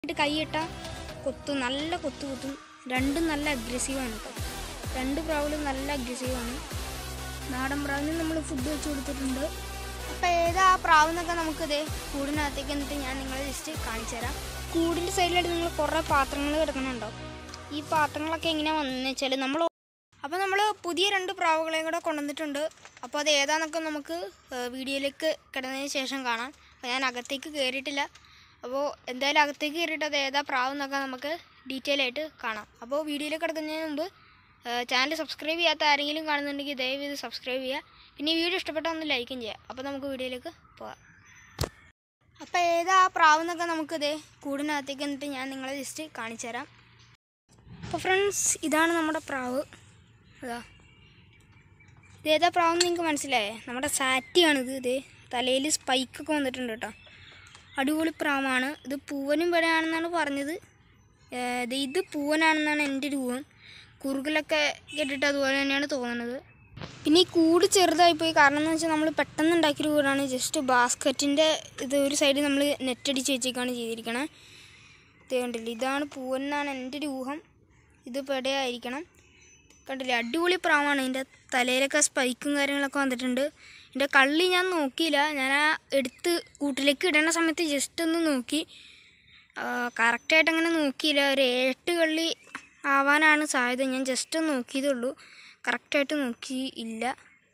എന്നിട്ട് കൈയിട്ട കൊത്തും നല്ല കൊത്തു കുത്തും രണ്ടും നല്ല അഗ്രസീവാണ് കേട്ടോ രണ്ട് പ്രാവിലും നല്ല അഗ്രസീവാണ് നാടൻ പ്രാവിന് നമ്മൾ ഫുഡ് വെച്ച് കൊടുത്തിട്ടുണ്ട് അപ്പോൾ ഏതാ ആ പ്രാവെന്നൊക്കെ നമുക്കിത് കൂടിനകത്തേക്ക് എന്നിട്ട് ഞാൻ നിങ്ങളെ ജസ്റ്റ് കാണിച്ചു തരാം കൂടിൻ്റെ സൈഡിലായിട്ട് നിങ്ങൾ കുറേ പാത്രങ്ങൾ കിടക്കുന്നുണ്ടോ ഈ പാത്രങ്ങളൊക്കെ എങ്ങനെയാണ് വന്നതെന്ന് വെച്ചാൽ നമ്മൾ അപ്പോൾ നമ്മൾ പുതിയ രണ്ട് പ്രാവുകളെയും കൂടെ കൊണ്ടുവന്നിട്ടുണ്ട് അപ്പോൾ അത് ഏതാന്നൊക്കെ നമുക്ക് ഏഹ്, വീഡിയോയിലേക്ക് കിടന്നതിന് ശേഷം കാണാം അപ്പോൾ ഞാൻ അകത്തേക്ക് കയറിയിട്ടില്ല അപ്പോൾ എന്തായാലും അകത്തേക്ക് കയറിയിട്ട് അത് ഏതാ പ്രാവെന്നൊക്കെ നമുക്ക് ഡീറ്റെയിൽ ആയിട്ട് കാണാം അപ്പോൾ വീഡിയോയിലേക്ക് കിടക്കുന്നതിന് മുമ്പ് ചാനൽ സബ്സ്ക്രൈബ് ചെയ്യാത്ത ആരെങ്കിലും കാണുന്നുണ്ടെങ്കിൽ ദയവ് ഇത് സബ്സ്ക്രൈബ് ചെയ്യുക പിന്നെ ഈ വീഡിയോ ഇഷ്ടപ്പെട്ടാൽ ഒന്ന് ലൈക്കും ചെയ്യുക അപ്പോൾ നമുക്ക് വീഡിയോയിലേക്ക് പോകാം അപ്പോൾ ഏതാ ആ പ്രാവെന്നൊക്കെ നമുക്കിത് കൂടിനകത്തേക്ക് എന്നിട്ട് ഞാൻ നിങ്ങളെ ജസ്റ്റ് കാണിച്ചു തരാം അപ്പോൾ ഫ്രണ്ട്സ് ഇതാണ് നമ്മുടെ പ്രാവ് അതാ ഇതേതാ പ്രാവെന്ന് നിങ്ങൾക്ക് മനസ്സിലായേ നമ്മുടെ സാറ്റിയാണിത് ഇത് തലയിൽ സ്പൈക്കൊക്കെ വന്നിട്ടുണ്ട് കേട്ടോ അടിപൊളി പ്രാവാണ് ഇത് പൂവനും വിടയാണെന്നാണ് പറഞ്ഞത് ഏഹ് ഇത് ഇത് പൂവനാണെന്നാണ് എൻ്റെ ഒരു ഊഹം കുറുകലൊക്കെ കേട്ടിട്ട് അതുപോലെ തന്നെയാണ് തോന്നുന്നത് പിന്നെ ഈ കൂട് ചെറുതായിപ്പോയി കാരണം എന്ന് വെച്ചാൽ നമ്മൾ പെട്ടെന്ന് ഉണ്ടാക്കിയൊരു കൂടാണ് ജസ്റ്റ് ബാസ്ക്കറ്റിൻ്റെ ഇത് ഒരു സൈഡിൽ നമ്മൾ നെറ്റടിച്ച് വെച്ചേക്കാണ് ചെയ്തിരിക്കണേ ഇത് കണ്ടില്ല ഇതാണ് പൂവൻ എന്നാണ് എൻ്റെ ഒരു ഊഹം ഇത് പെടയായിരിക്കണം കണ്ടില്ലേ അടിപൊളി പ്രാവാണ് ഇതിൻ്റെ തലയിലൊക്കെ സ്പൈക്കും കാര്യങ്ങളൊക്കെ വന്നിട്ടുണ്ട് എൻ്റെ കള്ളി ഞാൻ നോക്കിയില്ല ഞാൻ ആ എടുത്ത് കൂട്ടിലേക്ക് ഇടേണ്ട സമയത്ത് ജസ്റ്റ് ഒന്ന് നോക്കി കറക്റ്റായിട്ട് അങ്ങനെ നോക്കിയില്ല ഒരു ഏട്ട് കള്ളി ആവാനാണ് സാധ്യത ഞാൻ ജസ്റ്റ് ഒന്ന് നോക്കിയതേ ഉള്ളൂ കറക്റ്റായിട്ട് നോക്കി ഇല്ല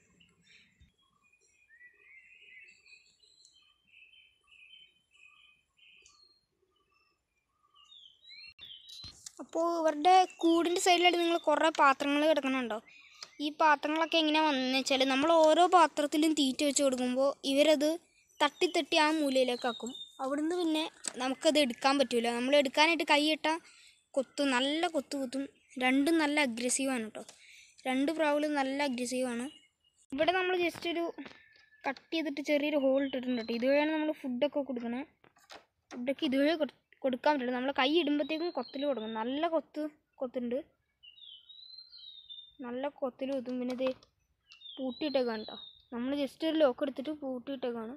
അപ്പോൾ ഇവരുടെ കൂടിൻ്റെ സൈഡിലായിട്ട് നിങ്ങൾ കുറേ പാത്രങ്ങൾ കിടക്കണുണ്ടോ ഈ പാത്രങ്ങളൊക്കെ എങ്ങനെയാണ് വന്നതെന്ന് വെച്ചാൽ നമ്മൾ ഓരോ പാത്രത്തിലും തീറ്റ വെച്ച് കൊടുക്കുമ്പോൾ ഇവരത് തട്ടി തട്ടി ആ മൂലയിലേക്ക് ആക്കും അവിടുന്ന് പിന്നെ നമുക്കത് എടുക്കാൻ പറ്റില്ല നമ്മൾ എടുക്കാനായിട്ട് കൈയിട്ടാൽ കൊത്തു നല്ല കൊത്തു കുത്തും രണ്ടും നല്ല അഗ്രസീവാണ് കേട്ടോ രണ്ട് പ്രാവുകളും നല്ല അഗ്രസീവാണ് ഇവിടെ നമ്മൾ ജസ്റ്റ് ഒരു കട്ട് ചെയ്തിട്ട് ചെറിയൊരു ഹോൾ ഇട്ടിട്ടുണ്ട് കേട്ടോ ഇതുവഴിയാണ് നമ്മൾ ഫുഡൊക്കെ കൊടുക്കണേ ഫുഡൊക്കെ ഇതുവഴി കൊടു- കൊടുക്കാൻ പറ്റില്ല നമ്മൾ കൈ ഇടുമ്പോഴത്തേക്കും കൊത്തിൽ കൊടുക്കും നല്ല കൊത്ത് കൊത്തുണ്ട് നല്ല കൊത്തിൽ കുത്തും പിന്നെ ഇത് പൂട്ടിയിട്ടേക്കാണ് കേട്ടോ നമ്മൾ ജസ്റ്റ് ഒരു ലോക്ക് എടുത്തിട്ട് പൂട്ടിയിട്ടേക്കാണ്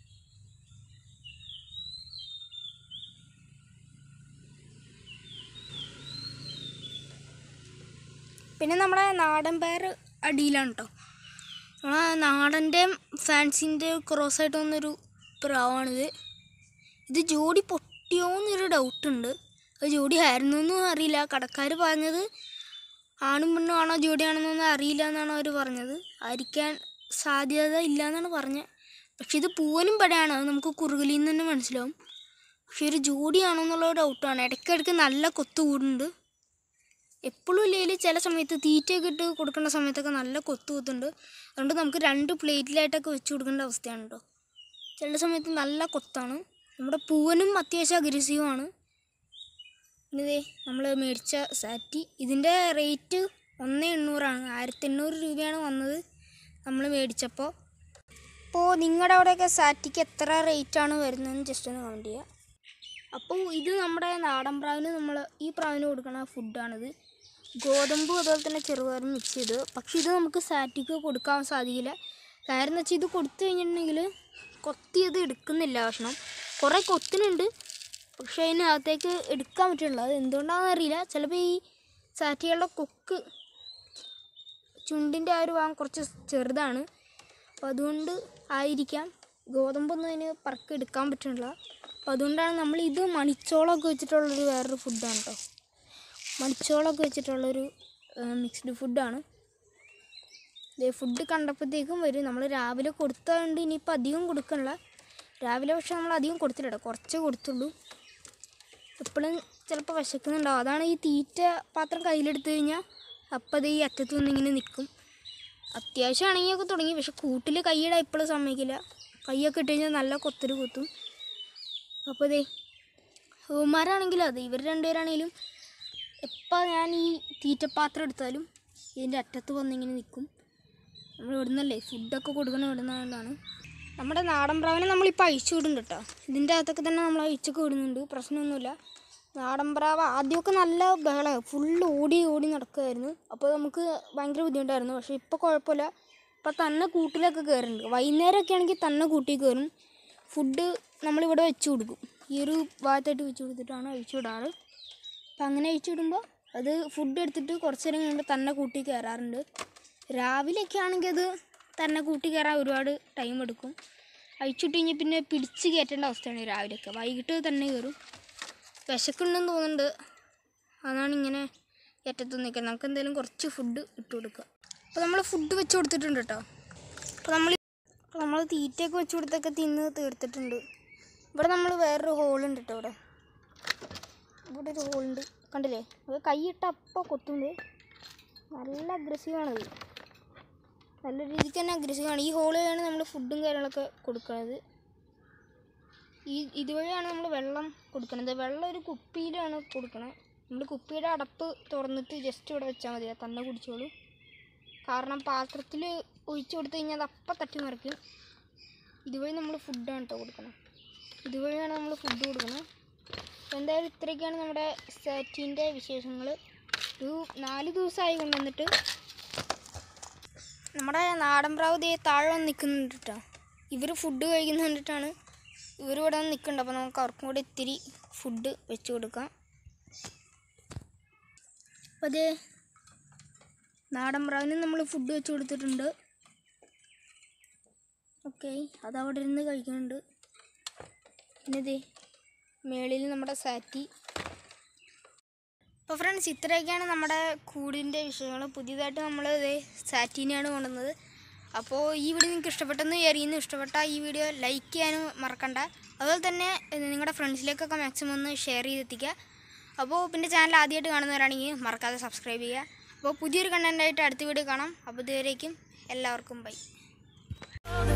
പിന്നെ നമ്മുടെ നാടൻ പയർ അടിയിലാണ് കേട്ടോ നമ്മളെ നാടൻ്റെയും ഫാൻസിൻ്റെയും ക്രോസ് ആയിട്ട് വന്നൊരു പ്രാവാണിത് ഇത് ജോഡി പൊട്ടിയോ എന്നൊരു ഡൗട്ടുണ്ട് അത് ജോഡി ആയിരുന്നു എന്നും അറിയില്ല കടക്കാർ പറഞ്ഞത് ആണും പെണ്ണും ആണോ ജോഡിയാണെന്നൊന്നും അറിയില്ല എന്നാണ് അവർ പറഞ്ഞത് ആയിരിക്കാൻ സാധ്യത ഇല്ല എന്നാണ് പറഞ്ഞത് പക്ഷെ ഇത് പൂവനും പടയാണ് അത് നമുക്ക് കുറുകലിൽ നിന്ന് തന്നെ മനസ്സിലാവും പക്ഷെ ഒരു ജോഡിയാണോ എന്നുള്ള ഡൗട്ടാണ് ഇടയ്ക്കിടയ്ക്ക് നല്ല കൊത്തു കൂടുന്നുണ്ട് എപ്പോഴും ഇല്ലെങ്കിൽ ചില സമയത്ത് തീറ്റയൊക്കെ ഇട്ട് കൊടുക്കേണ്ട സമയത്തൊക്കെ നല്ല കൊത്തു കുത്തുണ്ട് അതുകൊണ്ട് നമുക്ക് രണ്ട് പ്ലേറ്റിലായിട്ടൊക്കെ വെച്ച് കൊടുക്കേണ്ട അവസ്ഥയാണ് കേട്ടോ ചില സമയത്ത് നല്ല കൊത്താണ് നമ്മുടെ പൂവനും അത്യാവശ്യം അഗ്രസീവാണ് പിന്നെ ദേ നമ്മൾ മേടിച്ച സാറ്റി ഇതിൻ്റെ റേറ്റ് ഒന്ന് എണ്ണൂറാണ് ആയിരത്തി എണ്ണൂറ് രൂപയാണ് വന്നത് നമ്മൾ മേടിച്ചപ്പോൾ അപ്പോൾ നിങ്ങളുടെ അവിടെയൊക്കെ സാറ്റിക്ക് എത്ര റേറ്റാണ് വരുന്നതെന്ന് ജസ്റ്റ് ഒന്ന് കമൻറ്റ് ചെയ്യുക അപ്പോൾ ഇത് നമ്മുടെ നാടൻ പ്രാവിന് നമ്മൾ ഈ പ്രാവിന് കൊടുക്കുന്ന ഫുഡാണിത് ഗോതമ്പ് അതുപോലെ തന്നെ ചെറുപയറും മിക്സ് ചെയ്ത് പക്ഷേ ഇത് നമുക്ക് സാറ്റിക്ക് കൊടുക്കാൻ സാധിക്കില്ല കാര്യം എന്ന് വെച്ചാൽ ഇത് കൊടുത്തു കഴിഞ്ഞിട്ടുണ്ടെങ്കിൽ കൊത്തിയത് എടുക്കുന്നില്ല ഭക്ഷണം കുറേ കൊത്തിനുണ്ട് പക്ഷേ അതിനകത്തേക്ക് എടുക്കാൻ പറ്റില്ല അത് എന്തുകൊണ്ടാണെന്ന് അറിയില്ല ചിലപ്പോൾ ഈ സാറ്റികളുടെ കൊക്ക് ചുണ്ടിൻ്റെ ആ ഒരു ഭാഗം കുറച്ച് ചെറുതാണ് അപ്പോൾ അതുകൊണ്ട് ആയിരിക്കാം ഗോതമ്പൊന്നും അതിന് പറക്കി എടുക്കാൻ പറ്റുന്നില്ല അപ്പോൾ അതുകൊണ്ടാണ് നമ്മൾ ഇത് മണിച്ചോളമൊക്കെ വെച്ചിട്ടുള്ളൊരു വേറൊരു ഫുഡാണ് കേട്ടോ മണിച്ചോളമൊക്കെ വെച്ചിട്ടുള്ളൊരു മിക്സ്ഡ് ഫുഡാണ് ഇതേ ഫുഡ് കണ്ടപ്പോഴത്തേക്കും വരും നമ്മൾ രാവിലെ കൊടുത്തതുകൊണ്ട് ഇനിയിപ്പോൾ അധികം കൊടുക്കണില്ല രാവിലെ പക്ഷെ നമ്മൾ അധികം കൊടുത്തില്ല കേട്ടോ കുറച്ചേ കൊടുത്തുള്ളൂ എപ്പോഴും ചിലപ്പോൾ വിശക്കുന്നുണ്ടാവും അതാണ് ഈ തീറ്റ പാത്രം കയ്യിലെടുത്ത് കഴിഞ്ഞാൽ അപ്പം അത് ഈ അറ്റത്ത് വന്നിങ്ങനെ നിൽക്കും അത്യാവശ്യം അണങ്ങിയൊക്കെ തുടങ്ങി പക്ഷെ കൂട്ടിൽ കൈയിടാൻ ഇപ്പോഴും സമ്മതിക്കില്ല കൈയൊക്കെ ഇട്ട് കഴിഞ്ഞാൽ നല്ല കൊത്തല് കുത്തും അപ്പോൾ ദേ ഹോമാരാണെങ്കിലും അതെ ഇവർ രണ്ടുപേരാണെങ്കിലും എപ്പോൾ ഞാൻ ഈ തീറ്റപ്പാത്രം എടുത്താലും ഇതിൻ്റെ അറ്റത്ത് വന്നിങ്ങനെ നിൽക്കും നമ്മൾ ഇവിടുന്നല്ലേ ഫുഡൊക്കെ കൊടുക്കണം ഇവിടുന്നാണ് നമ്മുടെ നാടൻ പ്രാവിനെ നമ്മളിപ്പോൾ അഴിച്ചു വിടുന്നുണ്ട് കേട്ടോ ഇതിൻ്റെ അകത്തൊക്കെ തന്നെ നമ്മൾ അഴിച്ചൊക്കെ വിടുന്നുണ്ട് പ്രശ്നമൊന്നുമില്ല നാടൻ പ്രാവ് ആദ്യമൊക്കെ നല്ല ബഹളമാണ് ഫുള്ള് ഓടി ഓടി നടക്കുമായിരുന്നു അപ്പോൾ നമുക്ക് ഭയങ്കര ബുദ്ധിമുട്ടായിരുന്നു പക്ഷേ ഇപ്പോൾ കുഴപ്പമില്ല ഇപ്പോൾ തന്നെ കൂട്ടിലൊക്കെ കയറുന്നുണ്ട് വൈകുന്നേരമൊക്കെ ആണെങ്കിൽ തന്നെ കൂട്ടിൽ കയറും ഫുഡ് നമ്മളിവിടെ വെച്ച് കൊടുക്കും ഈ ഒരു ഭാഗത്തായിട്ട് വെച്ച് കൊടുത്തിട്ടാണ് അഴിച്ചു വിടാറ് അപ്പം അങ്ങനെ അഴിച്ചു വിടുമ്പോൾ അത് ഫുഡ് എടുത്തിട്ട് കുറച്ച് നേരം കഴിയുമ്പോൾ തന്നെ കൂട്ടി കയറാറുണ്ട് രാവിലെയൊക്കെ ആണെങ്കിൽ അത് തന്നെ കൂട്ടി കയറാൻ ഒരുപാട് ടൈം എടുക്കും അഴിച്ചുവിട്ട് കഴിഞ്ഞാൽ പിന്നെ പിടിച്ച് കയറ്റേണ്ട അവസ്ഥയാണ് രാവിലെയൊക്കെ വൈകിട്ട് തന്നെ കയറും വിശക്കുണ്ടെന്ന് തോന്നുന്നുണ്ട് അതാണ് ഇങ്ങനെ ഏറ്റത്ത് നിൽക്കുന്നത് നമുക്ക് എന്തെങ്കിലും കുറച്ച് ഫുഡ് ഇട്ട് കൊടുക്കുക അപ്പോൾ നമ്മൾ ഫുഡ് വെച്ച് കൊടുത്തിട്ടുണ്ട് കേട്ടോ അപ്പോൾ നമ്മൾ അപ്പോൾ നമ്മൾ തീറ്റയൊക്കെ വെച്ച് കൊടുത്തൊക്കെ തിന്ന് തീർത്തിട്ടുണ്ട് ഇവിടെ നമ്മൾ വേറൊരു ഹോളുണ്ട് കേട്ടോ ഇവിടെ ഇവിടെ ഒരു ഹോളുണ്ട് കണ്ടില്ലേ അത് കൈയിട്ട അപ്പോൾ കൊത്തുന്നത് നല്ല അഗ്രസീവാണത് നല്ല രീതിക്ക് തന്നെ അഗ്രസീവാണ് ഈ ഹോളിലാണ് നമ്മൾ ഫുഡും കാര്യങ്ങളൊക്കെ കൊടുക്കുന്നത് ഈ ഇതുവഴിയാണ് നമ്മൾ വെള്ളം കൊടുക്കുന്നത് വെള്ളം ഒരു കുപ്പിയിലാണ് കൊടുക്കണത് നമ്മൾ കുപ്പിയുടെ അടപ്പ് തുറന്നിട്ട് ജസ്റ്റ് ഇവിടെ വെച്ചാൽ മതി അത് തന്നെ കുടിച്ചോളൂ കാരണം പാത്രത്തിൽ ഒഴിച്ചു കൊടുത്തു കഴിഞ്ഞാൽ അത് അപ്പം തട്ടി മറിക്കും ഇതുവഴി നമ്മൾ ഫുഡാണ് കേട്ടോ കൊടുക്കണം ഇതുവഴിയാണ് നമ്മൾ ഫുഡ് കൊടുക്കുന്നത് അപ്പോൾ എന്തായാലും ഇത്രയൊക്കെയാണ് നമ്മുടെ സെറ്റിൻ്റെ വിശേഷങ്ങൾ ഒരു നാല് ദിവസമായി കൊണ്ടുവന്നിട്ട് നമ്മുടെ നാടൻ പ്രാവ് ദേ താഴെ വന്ന് നിൽക്കുന്നുണ്ട് കേട്ടോ ഇവർ ഫുഡ് കഴിക്കുന്ന കണ്ടിട്ടാണ് ഇവർ ഇവിടെ വന്ന് നിൽക്കുന്നുണ്ട് അപ്പോൾ നമുക്ക് അവർക്കും കൂടെ ഇത്തിരി ഫുഡ് വെച്ച് കൊടുക്കാം അപ്പോൾ അതേ നാടൻ പ്രാവിന് നമ്മൾ ഫുഡ് വെച്ച് കൊടുത്തിട്ടുണ്ട് ഓക്കെ അത് അവിടെ ഇരുന്ന് കഴിക്കുന്നുണ്ട് പിന്നെ ദേ മേളിൽ നമ്മുടെ സാറ്റി അപ്പോൾ ഫ്രണ്ട്സ് ഇത്രയൊക്കെയാണ് നമ്മുടെ കൂടിൻ്റെ വിഷയങ്ങൾ പുതിയതായിട്ട് നമ്മൾ ഇതേ സാറ്റീനെയാണ് കൊണ്ടുവന്നത് അപ്പോൾ ഈ വീഡിയോ നിങ്ങൾക്ക് ഇഷ്ടപ്പെട്ടെന്ന് വിചാരിക്കുന്നു ഇഷ്ടപ്പെട്ട ഈ വീഡിയോ ലൈക്ക് ചെയ്യാനും മറക്കണ്ട അതുപോലെ തന്നെ ഇത് നിങ്ങളുടെ ഫ്രണ്ട്സിലേക്കൊക്കെ മാക്സിമം ഒന്ന് ഷെയർ ചെയ്തെത്തിക്കുക അപ്പോൾ പിന്നെ ചാനൽ ആദ്യമായിട്ട് കാണുന്നവരാണെങ്കിൽ മറക്കാതെ സബ്സ്ക്രൈബ് ചെയ്യുക അപ്പോൾ പുതിയൊരു കണ്ടൻറ്റായിട്ട് അടുത്ത വീഡിയോ കാണാം അപ്പോൾ ഇതുവരേക്കും എല്ലാവർക്കും ബൈ the